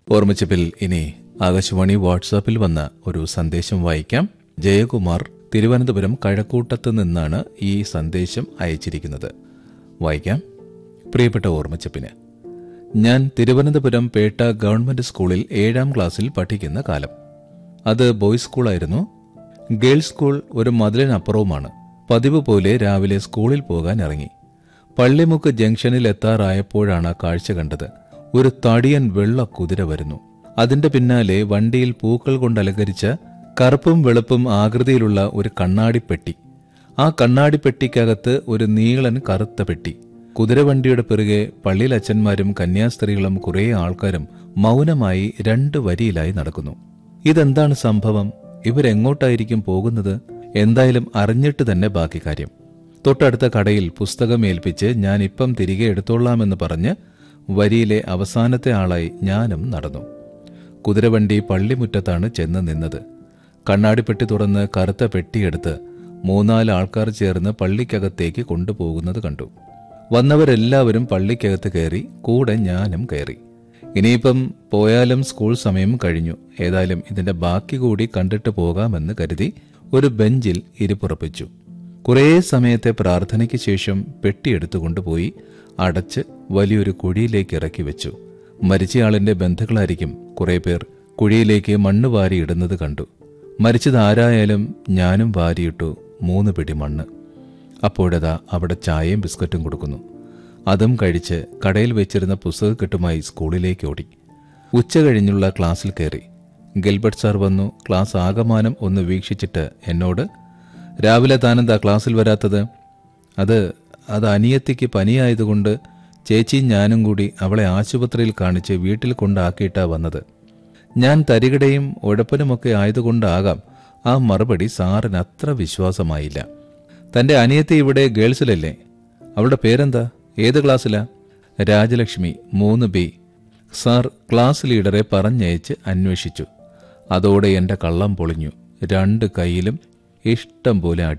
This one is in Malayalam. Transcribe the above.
ഓർമ്മിച്ചപ്പിൽ ഇനി ആകാശവാണി വാട്സാപ്പിൽ വന്ന ഒരു സന്ദേശം വായിക്കാം ജയകുമാർ തിരുവനന്തപുരം കഴക്കൂട്ടത്ത് നിന്നാണ് ഈ സന്ദേശം അയച്ചിരിക്കുന്നത് വായിക്കാം പ്രിയപ്പെട്ട ഓർമ്മിച്ചപ്പിന് ഞാൻ തിരുവനന്തപുരം പേട്ട ഗവൺമെന്റ് സ്കൂളിൽ ഏഴാം ക്ലാസ്സിൽ പഠിക്കുന്ന കാലം അത് ബോയ്സ് സ്കൂളായിരുന്നു ഗേൾസ് സ്കൂൾ ഒരു മതിലിനപ്പുറവുമാണ് പതിവ് പോലെ രാവിലെ സ്കൂളിൽ പോകാൻ ഇറങ്ങി പള്ളിമുക്ക് ജംഗ്ഷനിൽ എത്താറായപ്പോഴാണ് കാഴ്ച കണ്ടത് ഒരു തടിയൻ വെള്ള കുതിര വരുന്നു അതിന്റെ പിന്നാലെ വണ്ടിയിൽ പൂക്കൾ കൊണ്ട് അലങ്കരിച്ച കറുപ്പും വെളുപ്പും ആകൃതിയിലുള്ള ഒരു കണ്ണാടിപ്പെട്ടി ആ കണ്ണാടിപ്പെട്ടിക്കകത്ത് ഒരു നീളൻ കറുത്ത പെട്ടി കുതിരവണ്ടിയുടെ പിറകെ പള്ളിയിലച്ഛന്മാരും കന്യാസ്ത്രീകളും കുറേ ആൾക്കാരും മൗനമായി രണ്ട് വരിയിലായി നടക്കുന്നു ഇതെന്താണ് സംഭവം ഇവരെങ്ങോട്ടായിരിക്കും പോകുന്നത് എന്തായാലും അറിഞ്ഞിട്ട് തന്നെ ബാക്കി കാര്യം തൊട്ടടുത്ത കടയിൽ പുസ്തകം ഏൽപ്പിച്ച് ഞാൻ ഇപ്പം തിരികെ എടുത്തോളാമെന്ന് പറഞ്ഞ് വരിയിലെ അവസാനത്തെ ആളായി ഞാനും നടന്നു കുതിരവണ്ടി പള്ളിമുറ്റത്താണ് ചെന്ന് നിന്നത് കണ്ണാടിപ്പെട്ടി തുറന്ന് കറുത്ത പെട്ടിയെടുത്ത് മൂന്നാല് ആൾക്കാർ ചേർന്ന് പള്ളിക്കകത്തേക്ക് കൊണ്ടുപോകുന്നത് കണ്ടു വന്നവരെല്ലാവരും പള്ളിക്കകത്ത് കയറി കൂടെ ഞാനും കയറി ഇനിയിപ്പം പോയാലും സ്കൂൾ സമയം കഴിഞ്ഞു ഏതായാലും ഇതിന്റെ ബാക്കി കൂടി കണ്ടിട്ട് പോകാമെന്ന് കരുതി ഒരു ബെഞ്ചിൽ ഇരിപ്പുറപ്പിച്ചു കുറേ സമയത്തെ പ്രാർത്ഥനയ്ക്ക് ശേഷം പെട്ടിയെടുത്തുകൊണ്ടുപോയി അടച്ച് വലിയൊരു കുഴിയിലേക്ക് ഇറക്കി വെച്ചു മരിച്ചയാളിന്റെ ബന്ധുക്കളായിരിക്കും കുറെ പേർ കുഴിയിലേക്ക് മണ്ണ് വാരിയിടുന്നത് കണ്ടു മരിച്ചത് ആരായാലും ഞാനും വാരിയിട്ടു മൂന്ന് പിടി മണ്ണ് അപ്പോഴതാ അവിടെ ചായയും ബിസ്ക്കറ്റും കൊടുക്കുന്നു അതും കഴിച്ച് കടയിൽ വെച്ചിരുന്ന പുസ്തകക്കെട്ടുമായി സ്കൂളിലേക്ക് ഓടി ഉച്ച കഴിഞ്ഞുള്ള ക്ലാസ്സിൽ കയറി ഗിൽബർട്ട് സാർ വന്നു ക്ലാസ് ആകമാനം ഒന്ന് വീക്ഷിച്ചിട്ട് എന്നോട് രാവിലെ താനെന്താ ക്ലാസ്സിൽ വരാത്തത് അത് അത് അനിയത്തിക്ക് പനിയായതുകൊണ്ട് ചേച്ചിയും ഞാനും കൂടി അവളെ ആശുപത്രിയിൽ കാണിച്ച് വീട്ടിൽ കൊണ്ടാക്കിയിട്ടാ വന്നത് ഞാൻ തരികിടയും ഉഴപ്പനുമൊക്കെ ആയതുകൊണ്ടാകാം ആ മറുപടി സാറിന് അത്ര വിശ്വാസമായില്ല തന്റെ അനിയത്തി ഇവിടെ ഗേൾസിലല്ലേ അവളുടെ പേരെന്താ ഏത് ക്ലാസ്സിലാ രാജലക്ഷ്മി മൂന്ന് ബി സാർ ക്ലാസ് ലീഡറെ പറഞ്ഞയച്ച് അന്വേഷിച്ചു അതോടെ എന്റെ കള്ളം പൊളിഞ്ഞു രണ്ട് കൈയിലും ഇഷ്ടം പോലെ അടി